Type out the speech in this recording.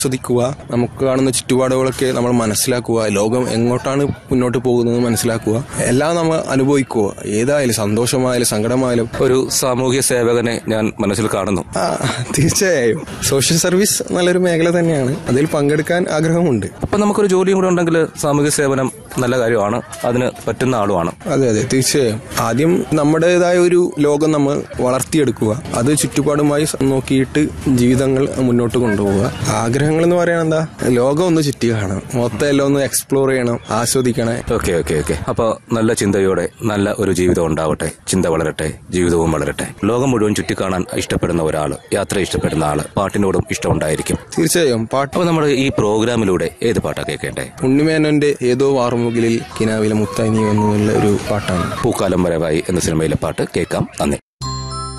ആസ്വദിക്കുക നമുക്ക് കാണുന്ന ചുറ്റുപാടുകളൊക്കെ നമ്മൾ മനസ്സിലാക്കുക ലോകം എങ്ങോട്ടാണ് മുന്നോട്ട് പോകുന്നത് മനസ്സിലാക്കുക എല്ലാം നമ്മൾ അനുഭവിക്കുക ഏതായാലും സന്തോഷമായാലും സങ്കടമായാലും ഒരു സാമൂഹ്യ സേവകനെ ഞാൻ മനസ്സിൽ കാണുന്നു ആ തീർച്ചയായും സോഷ്യൽ സർവീസ് നല്ലൊരു മേഖല തന്നെയാണ് അതിൽ പങ്കെടുക്കാൻ ആഗ്രഹമുണ്ട് അപ്പൊ നമുക്കൊരു ജോലിയും കൂടെ ഉണ്ടെങ്കിൽ സാമൂഹ്യ സേവനം നല്ല കാര്യമാണ് അതിന് പറ്റുന്ന ആളുമാണ് അതെ അതെ തീർച്ചയായും ആദ്യം നമ്മുടേതായ ഒരു ലോകം നമ്മൾ വളർത്തിയെടുക്കുക അത് ചുറ്റുപാടുമായി സ- നോക്കിയിട്ട് ജീവിതങ്ങൾ മുന്നോട്ട് കൊണ്ടുപോവുക ആഗ്രഹങ്ങൾ എന്ന് പറയുന്നത് എന്താ ലോകം ഒന്ന് ചുറ്റി കാണണം മൊത്തം എല്ലാം ഒന്ന് എക്സ്പ്ലോർ ചെയ്യണം ആസ്വദിക്കണം ഓക്കെ ഓക്കെ ഓക്കെ അപ്പൊ നല്ല ചിന്തയോടെ നല്ല ഒരു ജീവിതം ഉണ്ടാവട്ടെ ചിന്ത വളരട്ടെ ജീവിതവും വളരട്ടെ ലോകം മുഴുവൻ ചുറ്റിക്കാണാൻ ഇഷ്ടപ്പെടുന്ന ഒരാൾ യാത്ര ഇഷ്ടപ്പെടുന്ന ആള് പാട്ടിനോടും ഇഷ്ടമുണ്ടായിരിക്കും തീർച്ചയായും പാട്ട് അപ്പൊ നമ്മുടെ ഈ പ്രോഗ്രാമിലൂടെ ഏത് പാട്ടാ കേൾക്കേണ്ടേ ഉണ്ണിമേനോന്റെ ഏതോ വാർമുകിലിൽ കിനാവിലെ മുത്തായി നീ എന്നുള്ള ഒരു പാട്ടാണ് പൂക്കാലം വരവായി എന്ന സിനിമയിലെ പാട്ട് കേൾക്കാം നന്ദി